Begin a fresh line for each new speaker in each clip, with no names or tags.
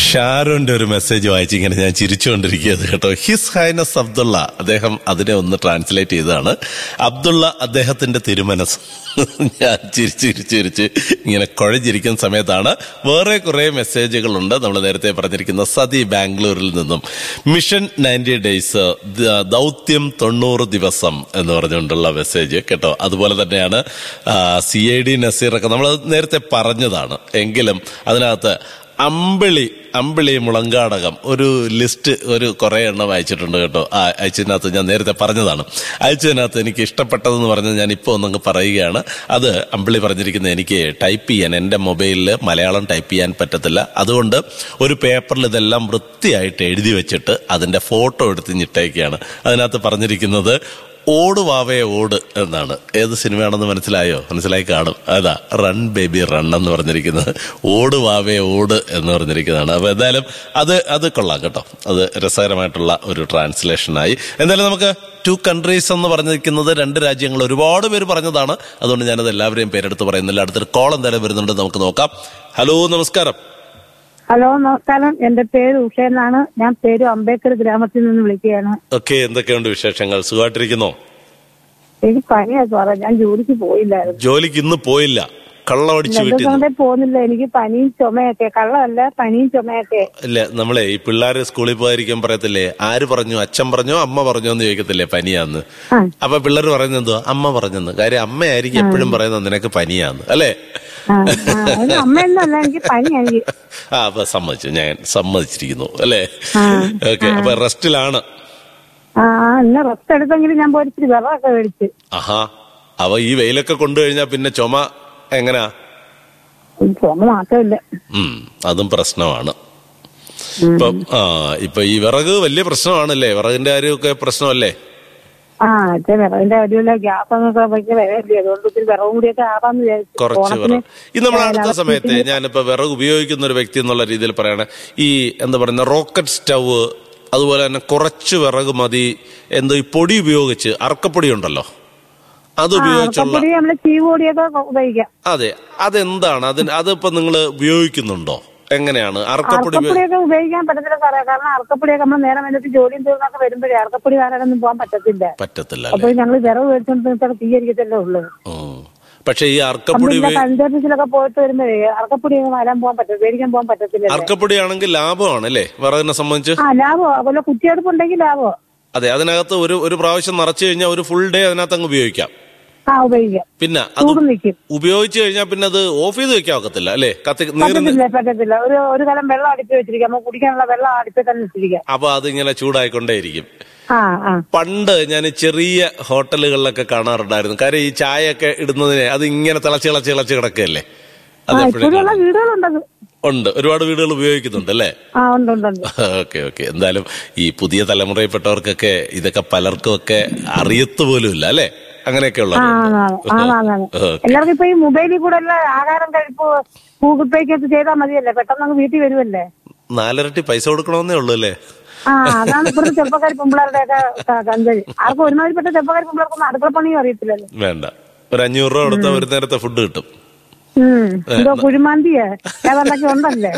ഷാരോന്റെ ഒരു മെസ്സേജ് വായിച്ച് ഇങ്ങനെ ഞാൻ ചിരിച്ചുകൊണ്ടിരിക്കുകയത് കേട്ടോ ഹിസ് ഹൈനസ് അബ്ദുള്ള അദ്ദേഹം അതിനെ ഒന്ന് ട്രാൻസ്ലേറ്റ് ചെയ്തതാണ് അബ്ദുള്ള അദ്ദേഹത്തിന്റെ തിരുമനസ് ഞാൻ ചിരിച്ച് ചിരിച്ച് ചിരിച്ച് ഇങ്ങനെ കുഴഞ്ഞിരിക്കുന്ന സമയത്താണ് വേറെ കുറെ മെസ്സേജുകളുണ്ട് നമ്മൾ നേരത്തെ പറഞ്ഞിരിക്കുന്ന സതി ബാംഗ്ലൂരിൽ നിന്നും മിഷൻ നയൻറ്റി ഡേയ്സ് ദൗത്യം തൊണ്ണൂറ് ദിവസം എന്ന് പറഞ്ഞുകൊണ്ടുള്ള മെസ്സേജ് കേട്ടോ അതുപോലെ തന്നെയാണ് സി ഐ ഡി നസീറൊക്കെ നമ്മൾ നേരത്തെ പറഞ്ഞതാണ് എങ്കിലും അതിനകത്ത് അമ്പിളി അമ്പിളി മുളങ്കാടകം ഒരു ലിസ്റ്റ് ഒരു കുറെ എണ്ണം അയച്ചിട്ടുണ്ട് കേട്ടോ ആ അയച്ചതിനകത്ത് ഞാൻ നേരത്തെ പറഞ്ഞതാണ് അയച്ചതിനകത്ത് എനിക്ക് ഇഷ്ടപ്പെട്ടതെന്ന് പറഞ്ഞത് ഞാൻ ഇപ്പോൾ ഒന്നങ്ങ് പറയുകയാണ് അത് അമ്പിളി പറഞ്ഞിരിക്കുന്നത് എനിക്ക് ടൈപ്പ് ചെയ്യാൻ എൻ്റെ മൊബൈലിൽ മലയാളം ടൈപ്പ് ചെയ്യാൻ പറ്റത്തില്ല അതുകൊണ്ട് ഒരു പേപ്പറിൽ ഇതെല്ലാം വൃത്തിയായിട്ട് എഴുതി വെച്ചിട്ട് അതിൻ്റെ ഫോട്ടോ എടുത്ത് ഞിട്ടേക്കാണ് അതിനകത്ത് പറഞ്ഞിരിക്കുന്നത് ഓട് വാവേ ഓട് എന്നാണ് ഏത് സിനിമയാണെന്ന് മനസ്സിലായോ മനസ്സിലായി കാണും അതാ റൺ ബേബി റൺ എന്ന് പറഞ്ഞിരിക്കുന്നത് ഓട് വാവേ ഓട് എന്ന് പറഞ്ഞിരിക്കുന്നതാണ് അപ്പൊ എന്തായാലും അത് അത് കൊള്ളാം കേട്ടോ അത് രസകരമായിട്ടുള്ള ഒരു ട്രാൻസ്ലേഷനായി എന്തായാലും നമുക്ക് ടു കൺട്രീസ് എന്ന് പറഞ്ഞിരിക്കുന്നത് രണ്ട് രാജ്യങ്ങൾ ഒരുപാട് പേര് പറഞ്ഞതാണ് അതുകൊണ്ട് ഞാനത് എല്ലാവരെയും പേരെടുത്ത് പറയുന്നില്ല അടുത്തൊരു കോൾ എന്തായാലും വരുന്നുണ്ട് നമുക്ക് നോക്കാം ഹലോ നമസ്കാരം
ഹലോ നമസ്കാരം എന്റെ പേര് ഉഷ എന്നാണ് ഞാൻ പേര് അംബേദ്കർ ഗ്രാമത്തിൽ നിന്ന് വിളിക്കുകയാണ്
ഓക്കെ എന്തൊക്കെയുണ്ട് വിശേഷങ്ങൾ സുഖമായിട്ടിരിക്കുന്നോ
എനിക്ക് പനിയാ സാറേ ഞാൻ ജോലിക്ക് പോയില്ലായിരുന്നു
ജോലിക്ക് ഇന്ന് പോയില്ല കള്ളമടിച്ച് വീട്ടിൽ നിന്ന്
കൊണ്ട് പോകുന്നില്ല എനിക്ക് പനിയും ചുമയൊക്കെ കള്ളമല്ല പനിയും ചുമയൊക്കെ
ഇല്ല നമ്മളെ ഈ പിള്ളേര് സ്കൂളിൽ പോയിരിക്കാൻ പറയത്തില്ലേ ആര് പറഞ്ഞു അച്ഛൻ പറഞ്ഞോ അമ്മ പറഞ്ഞോ എന്ന് ചോദിക്കത്തില്ലേ പനിയാന്ന്
ആ.
അപ്പൊ പിള്ളേർ പറയുന്നത് എന്തോ അമ്മ പറഞ്ഞെന്ന് കാര്യം അമ്മയായിരിക്കും എപ്പോഴും പറയുന്നത് നിനക്ക് പനിയാന്ന് അല്ലേ
ആ, ആ, അത് അമ്മയൊന്നുമല്ല എനിക്ക് പനി എനിക്ക്
ആ അപ്പൊ സമ്മതിച്ചു ഞാൻ സമ്മതിച്ചിരിക്കുന്നു അല്ലേ
ആ,
ഓക്കെ അപ്പൊ റെസ്റ്റിലാണ്
ആ ആ, ഇന്ന് റെസ്റ്റ് എടുത്തെങ്കിലും ഞാൻ പോയി ഇച്ചിരി വെള്ളമൊക്കെ മേടിച്ച്
ആഹാ അവ ഈ വെയിലൊക്കെ കൊണ്ടു കഴിഞ്ഞാൽ പിന്നെ ചുമ എങ്ങനാ
ഈ ചുമ മാത്രമില്ല
ഉം അതും പ്രശ്നമാണ് ഇപ്പൊ ആ ഇപ്പൊ ഈ വിറക് വലിയ പ്രശ്നമാണല്ലേ വിറകിന്റെ കാര്യമൊക്കെ പ്രശ്നമല്ലേ
ആ അച്ഛൻ വിറവിന്റെ കാര്യമില്ല ഗ്യാസ് ഒക്കെ ഭയങ്കര വിലയല്ലേ അതുകൊണ്ട് ഇത്തിരി വിറവും കൂടിയൊക്കെ ആവാന്ന് വിചാരിച്ചു
കുറച്ച്
ഓണത്തിന്
വിറക് ഇത് നമ്മൾ അടുത്ത
ലാസ്റ്റ്
സമയത്ത്
വീട്ടില്
ഞാനിപ്പോ വിറക് ഉപയോഗിക്കുന്ന ഒരു വ്യക്തി എന്നുള്ള രീതിയിൽ പറയണേ ഈ എന്താ പറയുന്ന റോക്കറ്റ് സ്റ്റവ് അതുപോലെ തന്നെ കുറച്ച് വിറക് മതി എന്തോ ഈ പൊടി ഉപയോഗിച്ച് അറക്കപ്പൊടി ഉണ്ടല്ലോ അത്
ആ
ഉപയോഗിച്ചുള്ള
അറക്കപ്പൊടി നമ്മള് ചീവോടിയൊക്കെ ഉപയോഗിക്കാം
അതെ അതെന്താണ് അതിന് അതിപ്പോ നിങ്ങൾ ഉപയോഗിക്കുന്നുണ്ടോ എങ്ങനെയാണ് അറക്കപ്പൊടി ഉപയോ-
അറക്കപ്പൊടിയൊക്കെ ഉപയോഗിക്കാൻ പറ്റത്തില്ല സാറേ കാരണം അറക്കപ്പൊടിയൊക്കെ നമ്മൾ നേരം വന്നിട്ട് ജോലിയും തീർന്നൊക്കെ വരുമ്പോഴേ അറക്കപ്പൊടി കാണാനൊന്നും പോകാൻ പറ്റത്തില്ല
പറ്റത്തില്ല
അപ്പൊ
അല്ലേ
ഞങ്ങൾ വിറവ് മേടിച്ചോണ്ട് തീയരിക്കത്തല്ലേ ഉള്ളൂ
ഉം. പക്ഷെ ഈ അറക്കപ്പൊടി
നമ്മളില്ല
ഉപയോഗി-
പഞ്ചായത്തിലൊക്കെ പോയിട്ട് വരുമ്പോഴേ അറക്കപ്പൊടി ഒന്നും വരാൻ പോകാൻ പറ്റില്ല മേടിക്കാൻ പോകാൻ പറ്റത്തില്ല
അറക്കപ്പൊടിയാണെങ്കിൽ ലാഭമാണ് അല്ലേ വിറകിനെ സംബന്ധിച്ച്
ആ ലാഭോ അതുപോലെ കുറ്റിയെടുപ്പുണ്ടെങ്കിൽ ലാഭോ
അതെ അതിനകത്ത് ഒരു ഒരു പ്രാവശ്യം നിറച്ചു കഴിഞ്ഞാൽ ഒരു ഫുൾ ഡേ അതിനകത്ത് അങ്ങ് ഉപയോഗിക്കാം
ആ ഉപയോഗിക്കാം
പിന്നെ അത്
ചൂട് നിൽക്കും
ഉപയോഗിച്ചു കഴിഞ്ഞാൽ പിന്നെ അത് ഓഫ് ചെയ്ത് വെക്കാൻ ഒക്കത്തില്ല അല്ലേ കത്തി നീർന്ന്
പറ്റത്തില്ല പറ്റത്തില്ല ഒരു ഒരു കലം വെള്ളം അടുപ്പി വെച്ചിരിക്കാം നമുക്ക് കുടിക്കാനുള്ള വെള്ളം അടുപ്പിൽ തന്നെ വെച്ചിരിക്കാം
അപ്പൊ അതിങ്ങനെ ചൂടായിക്കൊണ്ടേയിരിക്കും
ആ ആ
പണ്ട് ഞാൻ ചെറിയ ഹോട്ടലുകളിലൊക്കെ കാണാറുണ്ടായിരുന്നു കാര്യം ഈ ചായയൊക്കെ ഇടുന്നതിനെ അത് ഇങ്ങനെ തിളച്ച് തിളച്ച് തിളച്ച് കിടക്കുകയല്ലേ
ആ
അത് എപ്പോഴും
ഇപ്പോഴുള്ള വീടുകളുണ്ടത്
ഉണ്ട് ഒരുപാട് വീടുകൾ ഉപയോഗിക്കുന്നുണ്ട് അല്ലേ
ആ ഉണ്ട് ഉണ്ട് ഉണ്ട്
ഓക്കെ ഓക്കെ എന്തായാലും ഈ പുതിയ തലമുറയിൽപ്പെട്ടവർക്കൊക്കെ ഇതൊക്കെ പലർക്കും ഒക്കെ അറിയത്ത് പോലും ഇല്ല അല്ലേ അങ്ങനെയൊക്കെ
ആ ആണാണ് ആണാണ്
ഉള്ളവരുണ്ട്
എല്ലാവർക്കും ഇപ്പൊ ഈ മൊബൈലിൽ കൂടെ എല്ലാം ആഹാരം കഴിപ്പ് ഗൂഗിൾ പേക്ക് ഒക്കെ ചെയ്താൽ മതിയല്ലേ പെട്ടെന്ന് അങ്ങ് വീട്ടിൽ വരുമല്ലേ
നാലരട്ടി പൈസ കൊടുക്കണമെന്നേ ഉള്ളൂ അല്ലേ
ആ അതാണ് ഇപ്പോഴത്തെ ചെറുപ്പക്കാർ പെമ്പിളാരുടെ ഒക്കെ കഞ്ചല് ആർക്കും ഒരുമാതിരിപ്പെട്ട ചെറുപ്പക്കാർ പെമ്പിളാർക്കൊന്നും അടുക്കള പണിയും അറിയത്തില്ലല്ലോ
വേണ്ട ഒരു അഞ്ഞൂറ് രൂപ കൊടുത്താൽ ഒരു നേരത്തെ ഫുഡ് കിട്ടും
ഉം എന്തോ കുഴിമാന്തിയ ഏതാണ്ടൊക്കെ ഉണ്ടല്ലേ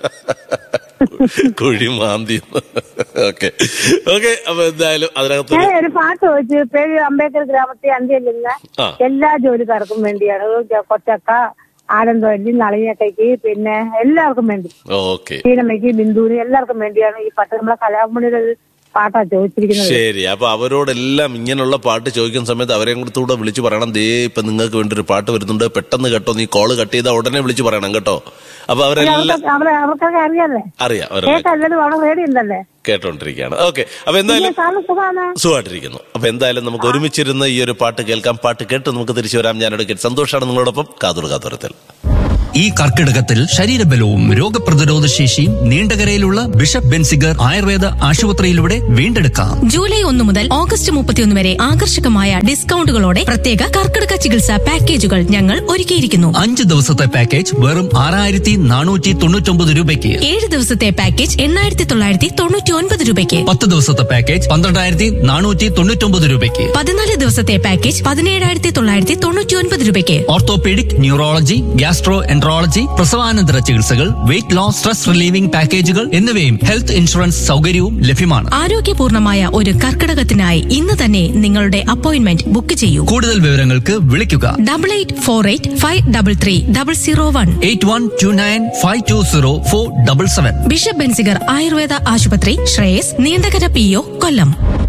കുഴി മാന്തി ഓക്കെ ഓക്കെ അപ്പൊ എന്തായാലും അതിനകത്ത്
ഞാൻ ഒരു പാട്ട് വെച്ച് പേര് അംബേദ്കർ ഗ്രാമത്തിൽ അന്ത്യമില്ല
ആ.
എല്ലാ ജോലിക്കാർക്കും വേണ്ടിയാണ് കൊച്ചക്ക ആനന്ദവല്ലി നളിയക്കയ്ക്ക് പിന്നെ എല്ലാവർക്കും വേണ്ടി
ഓക്കെ
ശീലമ്മയ്ക്ക് ബിന്ദുവിന് എല്ലാവർക്കും വേണ്ടിയാണ് ഈ പാട്ട് നമ്മളെ കലാമണിയുടെ ഒരു പാട്ടാ ചോദിച്ചിരിക്കുന്നത്
ശരി അപ്പൊ അവരോടെല്ലാം ഇങ്ങനെയുള്ള പാട്ട് ചോദിക്കുന്ന സമയത്ത് അവരെയും കൂടെ കൂടെ വിളിച്ചു പറയണം ദേ ഇപ്പൊ നിങ്ങൾക്ക് വേണ്ടി ഒരു പാട്ട് വരുന്നുണ്ട് പെട്ടെന്ന് കേട്ടോ നീ കോള് കട്ട് ചെയ്താൽ ഉടനെ വിളിച്ചു പറയണം കേട്ടോ അപ്പൊ അവരെല്ലാം
അവർക്ക് അവരെ അവർക്കൊക്കെ അറിയാല്ലേ
അറിയാം അവരെല്ലാം
കേട്ടല്ലത് വളരെ റേഡി ഉണ്ടല്ലേ
കേട്ടോണ്ടിരിക്കുകയാണ് ഓക്കെ അപ്പൊ എന്തായാലും
സാറിന് സുഖമാണ്
സുഖമായിട്ടിരിക്കുന്നു അപ്പൊ എന്തായാലും നമുക്ക് ഒരുമിച്ചിരുന്ന് ഈ ഒരു പാട്ട് കേൾക്കാം പാട്ട് കേട്ട് നമുക്ക് തിരിച്ചു വരാം ഞാനോട് സന്തോഷമാണ് നിങ്ങളോടൊപ്പം കാതൂർ കാതൂരത്തിൽ
ഈ കർക്കിടകത്തിൽ ശരീരബലവും രോഗപ്രതിരോധ ശേഷിയും നീണ്ടകരയിലുള്ള ബിഷപ്പ് ബെൻസിഗർ ആയുർവേദ ആശുപത്രിയിലൂടെ വീണ്ടെടുക്കാം
ജൂലൈ ഒന്ന് മുതൽ ഓഗസ്റ്റ് മുപ്പത്തിയൊന്ന് വരെ ആകർഷകമായ ഡിസ്കൗണ്ടുകളോടെ പ്രത്യേക കർക്കിടക ചികിത്സാ പാക്കേജുകൾ ഞങ്ങൾ ഒരുക്കിയിരിക്കുന്നു
അഞ്ച് ദിവസത്തെ പാക്കേജ് വെറും ആറായിരത്തി നാനൂറ്റി തൊണ്ണൂറ്റൊമ്പത് രൂപയ്ക്ക്
ഏഴ് ദിവസത്തെ പാക്കേജ് എണ്ണായിരത്തി തൊള്ളായിരത്തി തൊണ്ണൂറ്റി ഒൻപത് രൂപയ്ക്ക്
പത്ത് ദിവസത്തെ പാക്കേജ് പന്ത്രണ്ടായിരത്തി നാനൂറ്റി തൊണ്ണൂറ്റൊമ്പത് രൂപയ്ക്ക്
പതിനാല് ദിവസത്തെ പാക്കേജ് പതിനേഴായിരത്തി തൊള്ളായിരത്തി തൊണ്ണൂറ്റി ഒൻപത് രൂപയ്ക്ക്
ഓർത്തോപീഡിക് ന്യൂറോളജി ഗ്യാസ്ട്രോ ആൻഡ്രോളജി പ്രസവാനന്തര ചികിത്സകൾ വെയിറ്റ് ലോസ് സ്ട്രെസ് റിലീവിംഗ് പാക്കേജുകൾ എന്നിവയും ഹെൽത്ത് ഇൻഷുറൻസ് സൗകര്യവും ലഭ്യമാണ്
ആരോഗ്യപൂർണമായ ഒരു കർക്കിടകത്തിനായി ഇന്ന് തന്നെ നിങ്ങളുടെ അപ്പോയിന്റ്മെന്റ് ബുക്ക് ചെയ്യൂ
കൂടുതൽ വിവരങ്ങൾക്ക് വിളിക്കുക
double eight four eight five double three double zero one
eight one two nine five two zero four double seven
bishop Benziger Ayurveda ആശുപത്രി ശ്രേയസ് നീണ്ടകര പി ഒ കൊല്ലം